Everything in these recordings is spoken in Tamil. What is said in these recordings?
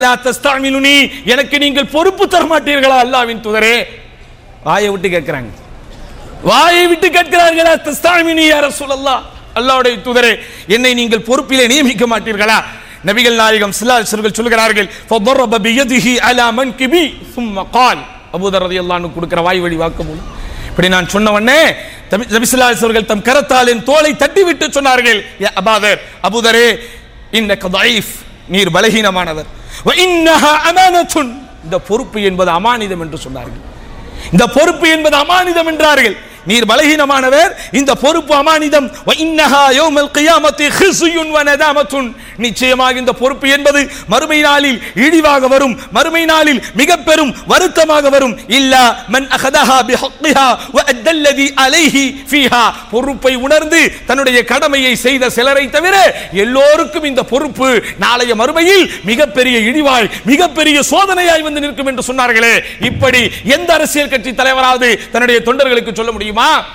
லா தஸ்தஅமிலுனி எனக்கு நீங்கள் பொறுப்பு தர மாட்டீர்களா அல்லாஹ்வின் தூதரே வாயை விட்டு கேட்கிறாங்க வாயை விட்டு கேட்கிறார்களா தஸ்தாமினி யா ரசூலல்லாஹ் அல்லாஹ்வுடைய தூதரே என்னை நீங்கள் பொறுப்பிலே நியமிக்க மாட்டீர்களா நபிகள் நாயகம் ஸல்லல்லாஹு அலைஹி வஸல்லம் சொல்கிறார்கள் ஃபضرب بيده على منكبي ثم قال அபூதர் ரலியல்லாஹு அன்ஹு கொடுக்கிற வாய் வழி வாக்குமூலம் இப்படி நான் சொன்ன உடனே தபி- நபி ஸல்லல்லாஹு அலைஹி அவர்கள் தம் கரத்தால் என் தோலை தட்டி விட்டு சொன்னார்கள் யா அபாதர் அபூதரே இன்னக ضعيف நீர் பலகீனமானவர் வ இன்னஹா அமானத்துன் இந்த பொறுப்பு என்பது அமானிதம் என்று சொன்னார்கள் இந்த பொறுப்பு என்பது அமானிதம் என்றார்கள் நீர் பலகீனமானவர் இந்த பொறுப்பு அமானிதம் வ இன்னஹா யௌமல் கியாமத்தி ஹிஸ்யுன் வ நதாமத்துன் நிச்சயமாக இந்த பொறுப்பு என்பது மறுமை நாளில் இழிவாக வரும் மறுமை நாளில் மிக பெரும் வருத்தமாக வரும் இல்லா மன் அகதஹா பிஹக்கிஹா வ அத்தல்லதி அலைஹி ஃபீஹா பொறுப்பை உணர்ந்து தன்னுடைய கடமையை செய்த சிலரை தவிர எல்லோருக்கும் இந்த பொறுப்பு நாளைய மறுமையில் மிகப்பெரிய இழிவாய் மிகப்பெரிய சோதனையாய் வந்து நிற்கும் என்று சொன்னார்களே இப்படி எந்த அரசியல் கட்சி தலைவராவது தன்னுடைய தொண்டர்களுக்கு சொல்ல முடியுமா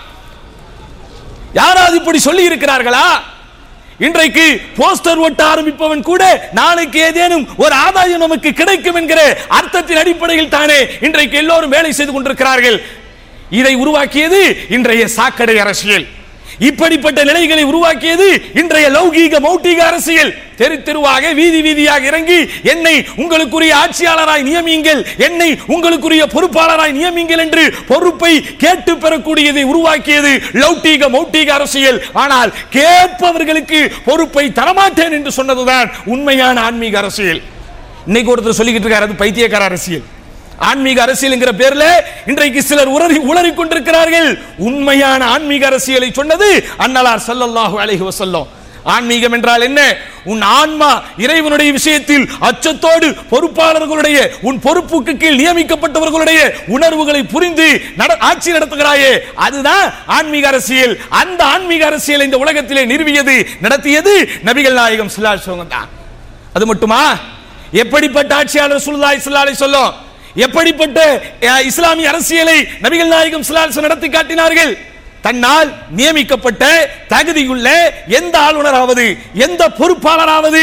யாராவது இப்படி சொல்லி இருக்கிறார்களா இன்றைக்கு போஸ்டர் ஒட்ட ஆரம்பிப்பவன் கூட நாளைக்கு ஏதேனும் ஒரு ஆதாயம் நமக்கு கிடைக்கும் என்கிற அர்த்தத்தின் அடிப்படையில் தானே இன்றைக்கு எல்லோரும் வேலை செய்து கொண்டிருக்கிறார்கள் இதை உருவாக்கியது இன்றைய சாக்கடை அரசியல் இப்படிப்பட்ட நிலைகளை உருவாக்கியது இன்றைய லௌகீக மௌட்டிக அரசியல் தெரு தெருவாக வீதி வீதியாக இறங்கி என்னை உங்களுக்குரிய ஆட்சியாளராய் நியமியுங்கள் என்னை உங்களுக்குரிய பொறுப்பாளராய் நியமியுங்கள் என்று பொறுப்பை கேட்டு பெறக்கூடியதை உருவாக்கியது லௌகீக மௌட்டிக அரசியல் ஆனால் கேட்பவர்களுக்கு பொறுப்பை தரமாட்டேன் என்று சொன்னதுதான் உண்மையான ஆன்மீக அரசியல் இன்னைக்கு ஒருத்தர் சொல்லிக்கிட்டு இருக்காரு அது பைத்தியக்கார அரசியல் ஆன்மீக அரசியல் என்கிற பேர்ல இன்றைக்கு சிலர் உளறி உளறி கொண்டிருக்கிறார்கள் உண்மையான ஆன்மீக அரசியலை சொன்னது அன்னலார் ஸல்லல்லாஹு அலைஹி வஸல்லம் ஆன்மீகம் என்றால் என்ன உன் ஆன்மா இறைவனுடைய விஷயத்தில் அச்சத்தோடு பொறுப்பாளர்களுடைய உன் பொறுப்புக்கு கீழ் நியமிக்கப்பட்டவர்களுடைய உணர்வுகளை புரிந்து நட- ஆட்சி நடத்துகிறாயே அதுதான் ஆன்மீக அரசியல் அந்த ஆன்மீக அரசியலை இந்த உலகத்திலே நிறுவியது நடத்தியது நபிகள் நாயகம் ஸல்லல்லாஹு அலைஹி வஸல்லம் தான் அது மட்டுமா எப்படிப்பட்ட ஆட்சியாளர் சுல்லாய் சுல்லாலை சொல்லும் எப்படிப்பட்ட அஹ், இஸ்லாமிய அரசியலை நபிகள் நாயகம் ஸல்லல்லாஹு நடத்தி காட்டினார்கள் தன்னால் நியமிக்கப்பட்ட தகுதியுள்ள எந்த ஆளுநராவது எந்த பொறுப்பாளராவது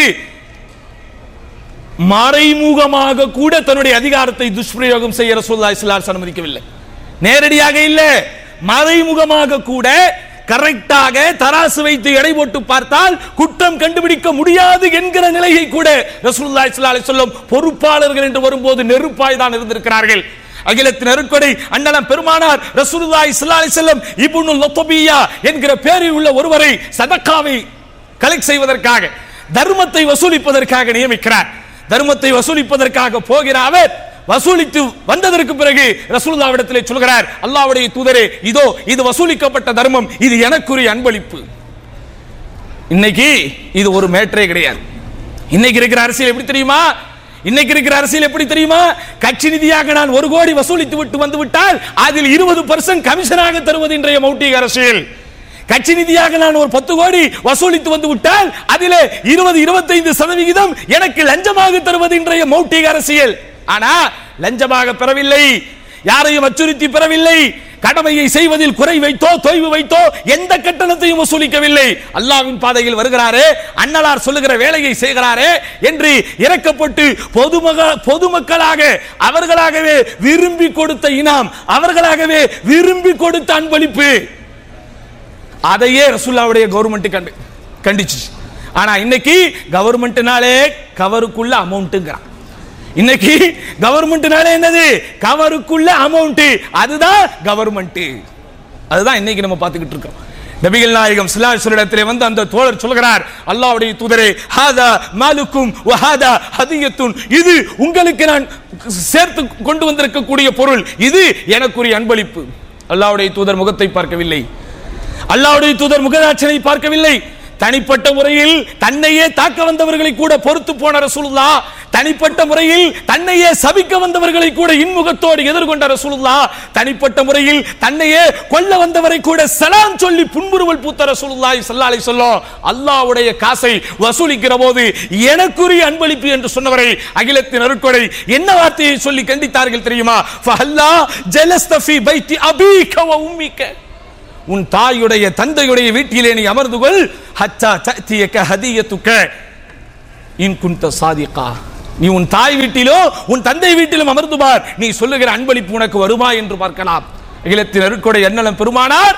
மறைமுகமாக கூட தன்னுடைய அதிகாரத்தை துஷ்பிரயோகம் செய்ய ரசூலுல்லாஹி ஸல்லல்லாஹு அலைஹி வஸல்லம் அனுமதிக்கவில்லை நேரடியாக இல்ல மறைமுகமாக கூட கரெக்டாக தராசு வைத்து எடை போட்டு பார்த்தால் குற்றம் கண்டுபிடிக்க முடியாது என்கிற நிலையை கூட ரசூலுல்லாஹி ஸல்லல்லாஹு அலைஹி வஸல்லம் பொறுப்பாளர்கள் என்று வரும்போது நெருப்பாய் தான் இருந்திருக்கிறார்கள் அகிலத்தின் நெருக்கடை அண்ணலம் பெருமானார் ரசூலுல்லாஹி ஸல்லல்லாஹு அலைஹி வஸல்லம் இப்னு லத்தபியா என்கிற பேரில் உள்ள ஒருவரை சதக்காவை கலெக்ட் செய்வதற்காக தர்மத்தை வசூலிப்பதற்காக நியமிக்கிறார் தர்மத்தை வசூலிப்பதற்காக போகிற அவர் வசூலித்து வந்ததற்கு பிறகு ரசூலுல்லாவிடத்திலே சொல்கிறார் அல்லாஹ்வுடைய தூதரே இதோ இது வசூலிக்கப்பட்ட தர்மம் இது எனக்குரிய அன்பளிப்பு இன்னைக்கு இது ஒரு மேட்டரே கிடையாது இன்னைக்கு இருக்கிற அரசியல் எப்படி தெரியுமா இன்னைக்கு இருக்கிற அரசியல் எப்படி தெரியுமா கட்சி நிதியாக நான் ஒரு கோடி வசூலித்து விட்டு வந்து விட்டால் அதில் இருபது பர்சன்ட் கமிஷனாக தருவது இன்றைய மௌட்டிக அரசியல் கட்சி நிதியாக நான் ஒரு பத்து கோடி வசூலித்து வந்து விட்டால் அதிலே இருபது இருபத்தைந்து சதவிகிதம் எனக்கு லஞ்சமாக தருவது இன்றைய மௌட்டிக அரசியல் ஆனா லஞ்சமாக பெறவில்லை யாரையும் அச்சுறுத்தி பெறவில்லை கடமையை செய்வதில் குறை வைத்தோ தொய்வு வைத்தோ எந்த கட்டணத்தையும் வசூலிக்கவில்லை அல்லாவின் பாதையில் வருகிறாரே அன்னலார் சொல்லுகிற வேலையை செய்கிறாரே என்று இறக்கப்பட்டு பொதுமக பொதுமக்களாக அவர்களாகவே விரும்பி கொடுத்த இனாம் அவர்களாகவே விரும்பி கொடுத்த அன்பளிப்பு அதையே ரசூல்லாவுடைய கவர்மெண்ட் கண்டு கண்டிச்சு ஆனா இன்னைக்கு கவர்மெண்ட்னாலே கவருக்குள்ள அமௌண்ட்டுங்கிறான் இன்னைக்கு கவர்மெண்ட்னாலே என்னது கவருக்குள்ள அமௌண்ட் அதுதான் கவர்மெண்ட் அதுதான் இன்னைக்கு நம்ம பார்த்துக்கிட்டு இருக்கோம் நபிகள் நாயகம் சிலாசுரிடத்திலே வந்து அந்த தோழர் சொல்கிறார் அல்லாஹ்வுடைய தூதரே ஹாதா மாலுக்கும் வஹாதா ஹதியத்துன் இது உங்களுக்கு நான் சேர்த்து கொண்டு வந்திருக்கக்கூடிய பொருள் இது எனக்குரிய அன்பளிப்பு அல்லாஹ்வுடைய தூதர் முகத்தை பார்க்கவில்லை அல்லாஹ்வுடைய தூதர் முகதாட்சனை பார்க்கவில்லை தனிப்பட்ட முறையில் தன்னையே தாக்க வந்தவர்களை கூட பொறுத்து போன ரசூலுல்லா தனிப்பட்ட முறையில் தன்னையே சபிக்க வந்தவர்களை கூட இன்முகத்தோடு எதிர்கொண்ட ரசூலுல்லா தனிப்பட்ட முறையில் தன்னையே கொல்ல வந்தவரை கூட சலாம் சொல்லி புன்முறுவல் பூத்த ரசூலுல்லாஹி ஸல்லல்லாஹு அலைஹி வஸல்லம் அல்லாஹ்வுடைய காசை வசூலிக்கிற போது எனக்குரிய அன்பளிப்பு என்று சொன்னவரை அகிலத்தின் அருட்கொடை என்ன வார்த்தையை சொல்லி கண்டித்தார்கள் தெரியுமா ஃபஹல்லா ஜலஸ்த ஃபீ பைத்தி அபீக வ உம்மிக உன் தாயுடைய தந்தையுடைய வீட்டிலே நீ அமர்ந்து கொள் ஹத்தா தத்தியக்க ஹதியத்துக்க இன் குந்த சாதிகா நீ உன் தாய் வீட்டிலோ உன் தந்தை வீட்டிலும் அமர்ந்து பார் நீ சொல்லுகிற அன்பளிப்பு உனக்கு வருமா என்று பார்க்கலாம் அகிலத்தின் அருட்கொடை எண்ணலம் பெருமானார்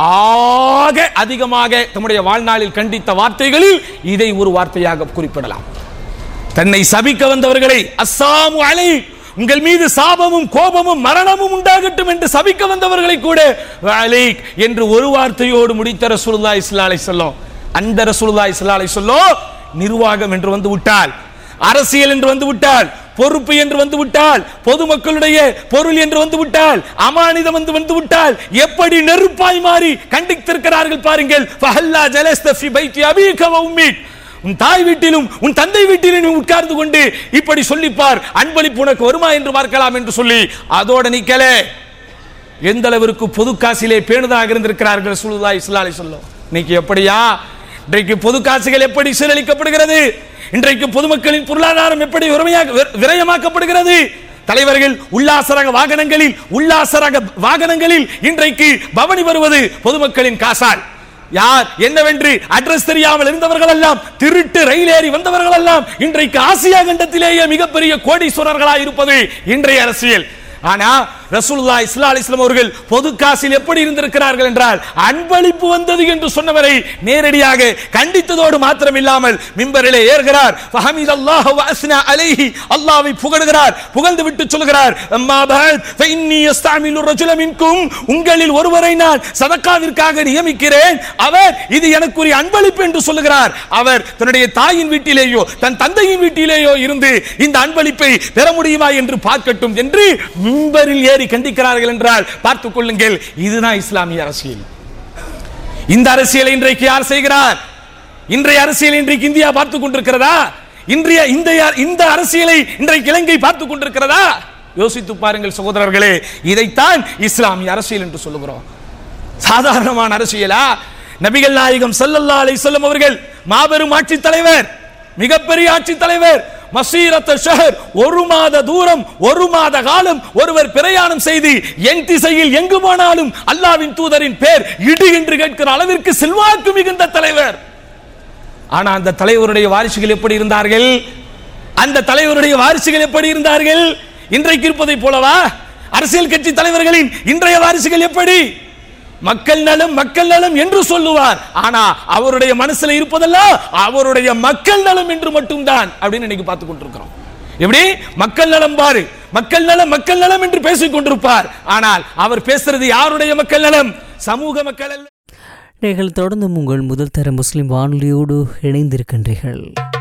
ஆக அதிகமாக தம்முடைய வாழ்நாளில் கண்டித்த வார்த்தைகளில் இதை ஒரு வார்த்தையாக குறிப்பிடலாம் தன்னை சபிக்க வந்தவர்களை அஸ்ஸாமு அலை உங்கள் மீது சாபமும் கோபமும் மரணமும் உண்டாகட்டும் என்று சபிக்க வந்தவர்களை கூட அலைக் என்று ஒரு வார்த்தையோடு முடித்த ரசூலுல்லாஹி ஸல்லல்லாஹு அலைஹி வஸல்லம் அந்த ரசூலுல்லாஹி ஸல்லல்லாஹு அலைஹி வஸல்லம் நிர்வாகம் என்று வந்து விட்டால் அரசியல் என்று வந்து விட்டால் பொறுப்பு என்று வந்து விட்டால் பொதுமக்களுடைய பொருள் என்று வந்து விட்டால் அமானிதம் வந்து வந்து விட்டால் எப்படி நெருப்பாய் மாறி கண்டித்திருக்கிறார்கள் பாருங்கள் ஃபஹல்லா ஜலஸ்த ஃபி பைத்தி அபீக வ உம்மீக் உன் தாய் வீட்டிலும் உன் தந்தை வீட்டிலும் நீ உட்கார்ந்து கொண்டு இப்படி சொல்லிப்பார் அன்பளிப்பு உனக்கு வருமா என்று பார்க்கலாம் என்று சொல்லி அதோட நிக்கல எந்த அளவிற்கு பொது காசிலே பேணுதாக இருந்திருக்கிறார்கள் சுலுதா இஸ்லாலை சொல்லும் இன்னைக்கு எப்படியா இன்றைக்கு பொது காசுகள் எப்படி சீரழிக்கப்படுகிறது இன்றைக்கு பொதுமக்களின் பொருளாதாரம் எப்படி விரயமாக- வி- விரயமாக்கப்படுகிறது தலைவர்கள் உல்லாசரக வாகனங்களில் உல்லாசரக வாகனங்களில் இன்றைக்கு பவனி வருவது பொதுமக்களின் காசால் யார் என்னவென்று அட்ரஸ் தெரியாமல் இருந்தவர்கள் எல்லாம் திருட்டு ரயில் ஏறி வந்தவர்கள் எல்லாம் இன்றைக்கு ஆசியா கண்டத்திலேயே மிகப்பெரிய கோடீஸ்வரர்களாக இருப்பது இன்றைய அரசியல் ஆனா ரசூலுல்லாஹ் இஸ்லா அலிஸ்லாம் அவர்கள் பொது காசில் எப்படி இருந்திருக்கிறார்கள் என்றால் அன்பளிப்பு வந்தது என்று சொன்னவரை நேரடியாக கண்டித்ததோடு மாத்திரமில்லாமல் மிம்பரிலே ஏறுகிறார் ஃபஹமீத் அல்லாஹ் வ அஸ்னா அலைஹி அல்லாஹ்வை புகழுகிறார் புகழ்ந்து விட்டு சொல்கிறார் அம்மா பஅத் ஃபஇன்னி யஸ்தஅமிலு ரஜுல மின்கும் உங்களில் ஒருவரை நான் சதக்காவிற்காக நியமிக்கிறேன் அவர் இது எனக்குரிய அன்பளிப்பு என்று சொல்லுகிறார் அவர் தன்னுடைய தாயின் வீட்டிலேயோ தன் தந்தையின் வீட்டிலேயோ இருந்து இந்த அன்பளிப்பை பெற முடியுமா என்று பார்க்கட்டும் என்று மிம்பரில் ஏறி கண்டிக்கிறார்கள் என்றால் பார்த்துக் கொள்ளுங்கள் இதுதான் இஸ்லாமிய அரசியல் இந்த அரசியலை இன்றைக்கு யார் செய்கிறார் இன்றைய அரசியலை இன்றைக்கு இந்தியா பார்த்துக் கொண்டிருக்கிறதா இன்றைய இந்த இந்த அரசியலை இன்றைக்கு இலங்கை பார்த்துக் கொண்டிருக்கிறதா யோசித்து பாருங்கள் சகோதரர்களே இதைத்தான் இஸ்லாமிய அரசியல் என்று சொல்லுகிறோம் சாதாரணமான அரசியலா நபிகள் நாயகம் ஸல்லல்லாஹு அலைஹி வஸல்லம் அவர்கள் மாபெரும் ஆட்சி தலைவர் மிகப்பெரிய ஆட்சி தலைவர் மசீரத்த ஷஹர் ஒரு மாத தூரம் ஒரு மாத காலம் ஒருவர் பிரயாணம் செய்து என் திசையில் எங்கு போனாலும் அல்லாவின் தூதரின் பேர் இடி என்று கேட்கிற அளவிற்கு செல்வாக்கு மிகுந்த தலைவர் ஆனா அந்த தலைவருடைய வாரிசுகள் எப்படி இருந்தார்கள் அந்த தலைவருடைய வாரிசுகள் எப்படி இருந்தார்கள் இன்றைக்கு இருப்பதை போலவா அரசியல் கட்சி தலைவர்களின் இன்றைய வாரிசுகள் எப்படி மக்கள் நலம் மக்கள் நலம் என்று சொல்லுவார் ஆனா அவருடைய மனசுல இருப்பதெல்லாம் அவருடைய மக்கள் நலம் என்று மட்டும்தான் அப்படின்னு இன்னைக்கு பார்த்து கொண்டிருக்கிறோம் எப்படி மக்கள் நலம் பாரு மக்கள் நலம் மக்கள் நலம் என்று பேசிக் கொண்டிருப்பார் ஆனால் அவர் பேசுறது யாருடைய மக்கள் நலம் சமூக மக்கள் அல்ல நீங்கள் தொடர்ந்தும் உங்கள் முதல் தர முஸ்லிம் வானொலியோடு இணைந்திருக்கின்றீர்கள்